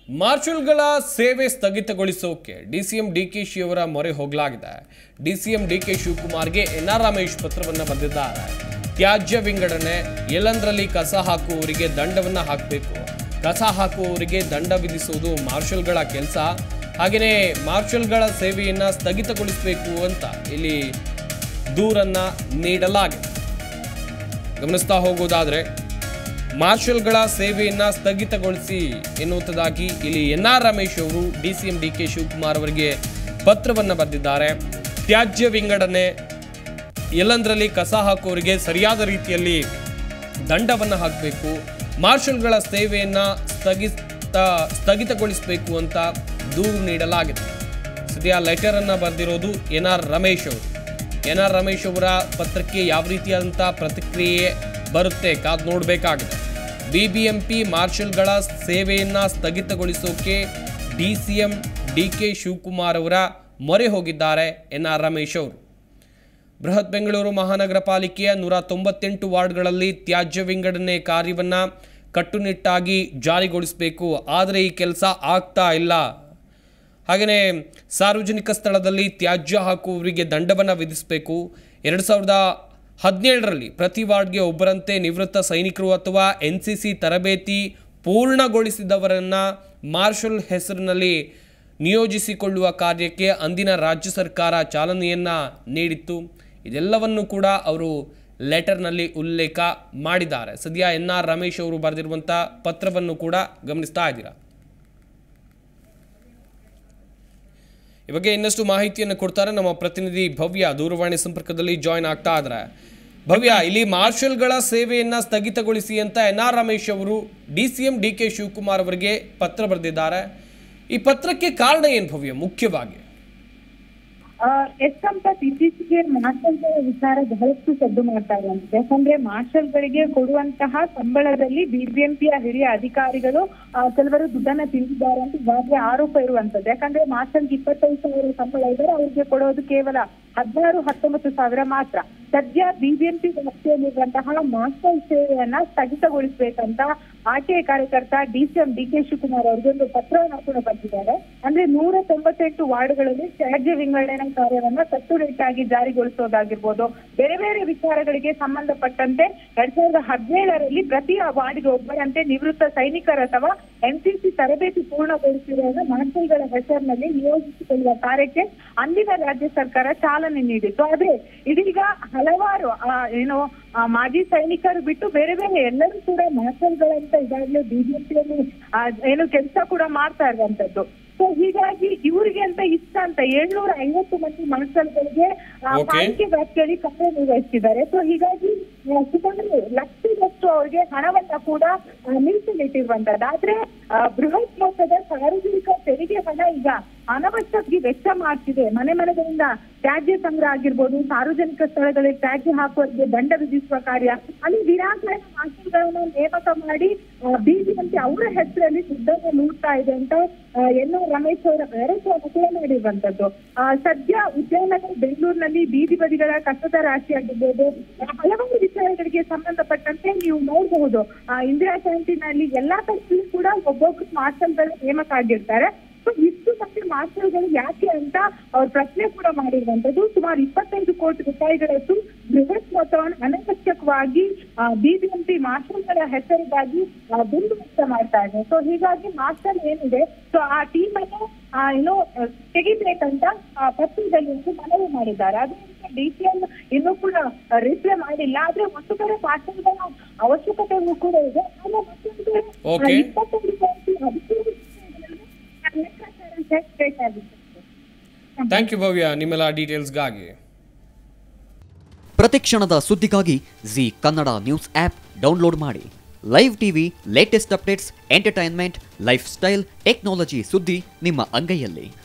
ಮಾರ್ಷಲ್ಗಳ ಸೇವೆ ಸ್ಥಗಿತಗೊಳಿಸೋಕೆ ಡಿಸಿಎಂ ಡಿಕೆಶಿ ಅವರ ಮೊರೆ ಹೋಗಲಾಗಿದೆ ಡಿಸಿಎಂ ಡಿಕೆ ಶಿವಕುಮಾರ್ಗೆ ಎನ್ಆರ್ ರಮೇಶ್ ಪತ್ರವನ್ನು ಬರೆದಿದ್ದಾರೆ ತ್ಯಾಜ್ಯ ವಿಂಗಡಣೆ ಎಲ್ಲಂದ್ರಲ್ಲಿ ಕಸ ಹಾಕುವವರಿಗೆ ದಂಡವನ್ನು ಹಾಕಬೇಕು ಕಸ ಹಾಕುವವರಿಗೆ ದಂಡ ವಿಧಿಸುವುದು ಮಾರ್ಷಲ್ಗಳ ಕೆಲಸ ಹಾಗೆಯೇ ಮಾರ್ಷಲ್ಗಳ ಸೇವೆಯನ್ನ ಸ್ಥಗಿತಗೊಳಿಸಬೇಕು ಅಂತ ಇಲ್ಲಿ ದೂರನ್ನ ನೀಡಲಾಗಿದೆ ಗಮನಿಸ್ತಾ ಹೋಗೋದಾದ್ರೆ ಮಾರ್ಷಲ್ಗಳ ಸೇವೆಯನ್ನ ಸ್ಥಗಿತಗೊಳಿಸಿ ಎನ್ನುವಂಥದ್ದಾಗಿ ಇಲ್ಲಿ ಎನ್ ಆರ್ ರಮೇಶ್ ಅವರು D C M D K Shivakumar ಅವರಿಗೆ ಪತ್ರವನ್ನು ಬರೆದಿದ್ದಾರೆ ತ್ಯಾಜ್ಯ ವಿಂಗಡಣೆ ಎಲ್ಲಂದ್ರಲ್ಲಿ ಕಸ ಹಾಕುವವರಿಗೆ ಸರಿಯಾದ ರೀತಿಯಲ್ಲಿ ದಂಡವನ್ನು ಹಾಕಬೇಕು ಮಾರ್ಷಲ್ಗಳ ಸೇವೆಯನ್ನ ಸ್ಥಗಿತ ಸ್ಥಗಿತಗೊಳಿಸಬೇಕು ಅಂತ ದೂರು ನೀಡಲಾಗಿದೆ ಸದ್ಯ ಲೆಟರ್ ಅನ್ನ ಬರೆದಿರೋದು ಎನ್ ಆರ್ ರಮೇಶ್ ಅವರು ಎನ್ ಆರ್ ರಮೇಶ್ ಅವರ ಪತ್ರಕ್ಕೆ ಯಾವ ರೀತಿಯಾದಂಥ ಪ್ರತಿಕ್ರಿಯೆ ಬರುತ್ತೆ ಕಾದ್ ನೋಡಬೇಕಾಗಿದೆ ಬಿಬಿಎಂಪಿ ಮಾರ್ಷಲ್ಗಳ ಸೇವೆಯನ್ನ ಸ್ಥಗಿತಗೊಳಿಸೋಕೆ D C M D K Shivakumar ಅವರ ಮೊರೆ ಹೋಗಿದ್ದಾರೆ ಎನ್ ಆರ್ ರಮೇಶ್ ಅವರು ಬೃಹತ್ ಬೆಂಗಳೂರು ಮಹಾನಗರ ಪಾಲಿಕೆಯ ನೂರ ತೊಂಬತ್ತೆಂಟು ವಾರ್ಡ್ಗಳಲ್ಲಿ ತ್ಯಾಜ್ಯ ವಿಂಗಡಣೆ ಕಾರ್ಯವನ್ನು ಕಟ್ಟುನಿಟ್ಟಾಗಿ ಜಾರಿಗೊಳಿಸಬೇಕು ಆದರೆ ಈ ಕೆಲಸ ಆಗ್ತಾ ಇಲ್ಲ ಹಾಗೆಯೇ ಸಾರ್ವಜನಿಕ ಸ್ಥಳದಲ್ಲಿ ತ್ಯಾಜ್ಯ ಹಾಕುವವರಿಗೆ ದಂಡವನ್ನು ವಿಧಿಸಬೇಕು ಎರಡು ಸಾವಿರದ ಹದಿನೇಳರಲ್ಲಿ ಪ್ರತಿ ವಾರ್ಡ್ಗೆ ಒಬ್ಬರಂತೆ ನಿವೃತ್ತ ಸೈನಿಕರು ಅಥವಾ ಎನ್ ಸಿ ಸಿ ತರಬೇತಿ ಪೂರ್ಣಗೊಳಿಸಿದವರನ್ನು ಮಾರ್ಷಲ್ ಹೆಸರಿನಲ್ಲಿ ನಿಯೋಜಿಸಿಕೊಳ್ಳುವ ಕಾರ್ಯಕ್ಕೆ ಅಂದಿನ ರಾಜ್ಯ ಸರ್ಕಾರ ಚಾಲನೆಯನ್ನು ನೀಡಿತ್ತು ಇದೆಲ್ಲವನ್ನು ಕೂಡ ಅವರು ಲೆಟರ್ನಲ್ಲಿ ಉಲ್ಲೇಖ ಮಾಡಿದ್ದಾರೆ ಸದ್ಯ ಎನ್ ಆರ್ ರಮೇಶ್ ಅವರು ಬರೆದಿರುವಂಥ ಪತ್ರವನ್ನು ಕೂಡ ಗಮನಿಸ್ತಾ ಇದ್ದೀರಾ ಈ ಬಗ್ಗೆ ಇನ್ನಷ್ಟು ಮಾಹಿತಿಯನ್ನು ಕೊಡ್ತಾರೆ ನಮ್ಮ ಪ್ರತಿನಿಧಿ ಭವ್ಯ ದೂರವಾಣಿ ಸಂಪರ್ಕದಲ್ಲಿ ಜಾಯ್ನ್ ಆಗ್ತಾ ಇದ್ದಾರೆ ಭವ್ಯ ಇಲ್ಲಿ ಮಾರ್ಷಲ್ಗಳ ಸೇವೆಯನ್ನ ಸ್ಥಗಿತಗೊಳಿಸಿ ಅಂತ ಎನ್ ಆರ್ ರಮೇಶ್ ಅವರು D C M D K Shivakumar ಅವರಿಗೆ ಪತ್ರ ಬರೆದಿದ್ದಾರೆ ಈ ಪತ್ರಕ್ಕೆ ಕಾರಣ ಏನು ಭವ್ಯ ಮುಖ್ಯವಾಗಿ ಆ, ಎಸ್ ಸಂಪತ್ ಇತ್ತೀಚೆಗೆ ಮಾರ್ಷಲ್ಗಳ ವಿಚಾರ ಬಹಳಷ್ಟು ಸದ್ದು ಮಾಡ್ತಾ ಇರುವಂತೆ ಯಾಕಂದ್ರೆ ಮಾರ್ಷಲ್ಗಳಿಗೆ ಕೊಡುವಂತಹ ಸಂಬಳದಲ್ಲಿ ಬಿಬಿಎಂಪಿಯ ಹಿರಿಯ ಅಧಿಕಾರಿಗಳು ಆ, ಕೆಲವರು ದುಡ್ಡನ್ನ ತಿಂದಿದ್ದಾರೆ ಅಂತ ಈಗಾಗಲೇ ಆರೋಪ ಇರುವಂತದ್ದು ಯಾಕಂದ್ರೆ ಮಾರ್ಷಲ್ಗೆ ಇಪ್ಪತ್ತೈದು ಸಾವಿರ ಸಂಬಳ ಇದ್ದಾರೆ ಅವರಿಗೆ ಕೊಡೋದು ಕೇವಲ ಹದಿನಾರು ಹತ್ತೊಂಬತ್ತು ಸಾವಿರ ಮಾತ್ರ ಸದ್ಯ ಬಿಬಿಎಂಪಿ ವ್ಯಾಪ್ತಿಯಲ್ಲಿರುವಂತಹ ಮಾರ್ಷಲ್ ಸೇವೆಯನ್ನ ಸ್ಥಗಿತಗೊಳಿಸಬೇಕಂತ ಆರ್ಟಿಐ ಕಾರ್ಯಕರ್ತ ಡಿಸಿಎಂ ಡಿ ಕೆ ಶಿವಕುಮಾರ್ ಅವರಿಗೆ ಒಂದು ಪತ್ರವನ್ನು ಕೂಡ ಬರೆದಿದ್ದಾರೆ ಅಂದ್ರೆ ನೂರ ತೊಂಬತ್ತೆಂಟು ವಾರ್ಡ್ಗಳಲ್ಲಿ ತ್ಯಾಜ್ಯ ವಿಂಗಡಣೆ ಕಾರ್ಯವನ್ನ ಕಟ್ಟುನಿಟ್ಟಾಗಿ ಜಾರಿಗೊಳಿಸೋದಾಗಿರ್ಬೋದು ಬೇರೆ ಬೇರೆ ವಿಚಾರಗಳಿಗೆ ಸಂಬಂಧಪಟ್ಟಂತೆ ಎರಡ್ ಸಾವಿರದ ಹದಿನೇಳರಲ್ಲಿ ಪ್ರತಿ ವಾರ್ಡ್ಗೆ ಒಬ್ಬರಂತೆ ನಿವೃತ್ತ ಸೈನಿಕರ ಅಥವಾ ಎನ್ಸಿಸಿ ತರಬೇತಿ ಪೂರ್ಣಗೊಳಿಸಿರುವ ಮಾರ್ಷಲ್ಗಳ ಹೆಸರಿನಲ್ಲಿ ನಿಯೋಜಿಸಿಕೊಳ್ಳುವ ಕಾರ್ಯಕ್ಕೆ ಅಂದಿನ ರಾಜ್ಯ ಸರ್ಕಾರ ಚಾಲನೆ ನೀಡಿತ್ತು ಆದ್ರೆ ಇದೀಗ ಹಲವಾರು ಆ, ಏನು ಆ, ಮಾಜಿ ಸೈನಿಕರು ಬಿಟ್ಟು ಬೇರೆ ಬೇರೆ ಎಲ್ಲರೂ ಕೂಡ ಮಾರ್ಷಲ್ಗಳಂತ ಈಗಾಗಲೇ ಬಿಜೆಪಿಯಲ್ಲಿ ಏನು ಕೆಲಸ ಕೂಡ ಮಾಡ್ತಾ ಇರುವಂತದ್ದು ಸೊ ಹೀಗಾಗಿ ಇವರಿಗೆ ಅಂತ ಇಷ್ಟ ಅಂತ ಏಳ್ನೂರ ಐವತ್ತು ಮಂದಿ ಮಾರ್ಷಲ್ಗಳಿಗೆ ಆ, Okay. ಪಾಲಿಕೆ ವ್ಯಾಪ್ತಿಯಲ್ಲಿ ಕಾರ್ಯ ನಿರ್ವಹಿಸಿದ್ದಾರೆ ಸೊ ಹೀಗಾಗಿ ಆ, ಸುಮಾರು ಲಕ್ಷದಷ್ಟು ಅವರಿಗೆ ಹಣವನ್ನ ಕೂಡ ಆ, ಮೀಸಲಿಟ್ಟಿರುವಂತದ್ದು ಆದ್ರೆ ಆ, ಬೃಹತ್ ಮೊತ್ತದ ಸಾರ್ವಜನಿಕ ತೆರಿಗೆ ಹಣ ಈಗ ಅನವಶ್ಯಕವಾಗಿ ವೆಚ್ಚ ಮಾಡ್ತಿದೆ ಮನೆ ಮನೆಗಳಿಂದ ತ್ಯಾಜ್ಯ ಸಂಗ್ರಹ ಆಗಿರ್ಬೋದು ಸಾರ್ವಜನಿಕ ಸ್ಥಳಗಳಲ್ಲಿ ತ್ಯಾಜ್ಯ ಹಾಕುವವರಿಗೆ ದಂಡ ವಿಧಿಸುವ ಕಾರ್ಯ ಅಲ್ಲಿ ವಿನಾಕಾರಣ ಮಾರ್ಷಲ್ಗಳನ್ನ ನೇಮಕ ಮಾಡಿ ಬಿಬಿಎಂಪಿ ಅವರ ಹೆಸರಲ್ಲಿ ದುಡ್ಡನ್ನು ಲೂಡ್ತಾ ಇದೆ ಅಂತ ಎನ್ ಆರ್ ರಮೇಶ್ ಅವರ ಆರೋಪವನ್ನು ಮಾಡಿರುವಂತದ್ದು ಆ, ಸದ್ಯ ಉದ್ಯಾನನಗರ ಬೆಂಗಳೂರಿನಲ್ಲಿ ಬೀದಿ ಬದಿಗಳ ಕಸದ ರಾಶಿ ಆಗಿರ್ಬೋದು ಆ, ಹಲವಾರು ವಿಚಾರಗಳಿಗೆ ಸಂಬಂಧಪಟ್ಟಂತೆ ನೀವು ನೋಡಬಹುದು ಆ, ಇಂದಿರಾ ಕ್ಯಾಂಟೀನ್ ಎಲ್ಲಾ ಕಡೆಯಲ್ಲೂ ಕೂಡ ಒಬ್ಬೊಬ್ರು ಮಾರ್ಷಲ್ಗಳು ನೇಮಕ ಆಗಿರ್ತಾರೆ ಸೊ ಇಷ್ಟು ಮಂದಿ ಮಾರ್ಷಲ್ಗಳು ಯಾಕೆ ಅಂತ ಅವ್ರ ಪ್ರಶ್ನೆ ಕೂಡ ಮಾಡಿರುವಂತದ್ದು ಸುಮಾರು ಇಪ್ಪತ್ತೈದು ಕೋಟಿ ರೂಪಾಯಿಗಳಷ್ಟು ಬೃಹತ್ ಮೊತ್ತವನ್ನು ಅನವಶ್ಯಕವಾಗಿ ಬಿಬಿಎಂಪಿ ಮಾರ್ಷಲ್ಗಳ ಹೆಸರಿಗಾಗಿ ಆ, ದುಂದು ವೆಚ್ಚ ಮಾಡ್ತಾ ಇದೆ ಸೊ ಹೀಗಾಗಿ ಮಾರ್ಷಲ್ ಏನಿದೆ ಸೊ ಆ ಟೀಮ್ ಅನ್ನು ಆ, ಏನು ಆ, ತೆಗಿಬೇಕಂತ ಆ, ಪತ್ರದಲ್ಲಿ ಒಂದು ಮನವಿ ಮಾಡಿದ್ದಾರೆ ಅದೇ ಡಿ ಸಿ ಎಂ ಇನ್ನೂ ಕೂಡ ರಿಪ್ಲೈ ಮಾಡಿಲ್ಲ ಆದ್ರೆ ಒಂದು ಕಡೆ ಮಾರ್ಷಲ್ಗಳ ಅವಶ್ಯಕತೆಯೂ ಕೂಡ ಇದೆ ಆದ್ರೆ ಮತ್ತೊಂದು ಕಡೆ ಆ, Okay. ಇಪ್ಪತ್ತೈದು ಕೋಟಿ ಹದಿಮೂರು ಲೆಕ್ಕಾಚಾರ ಚೆಕ್ ಬೇಕಾಗಿತ್ತು ಥ್ಯಾಂಕ್ ಯು ಭವ್ಯ ನಿಮ್ಮೆಲ್ಲ ಡೀಟೇಲ್ಸ್ಗಾಗಿ ಪ್ರತಿಕ್ಷಣದ ಸುದ್ದಿಗಾಗಿ Zee Kannada news app download ಮಾಡಿ live TV latest updates entertainment lifestyle technology ಸುದ್ದಿ ನಿಮ್ಮ ಅಂಗೈಯಲ್ಲಿ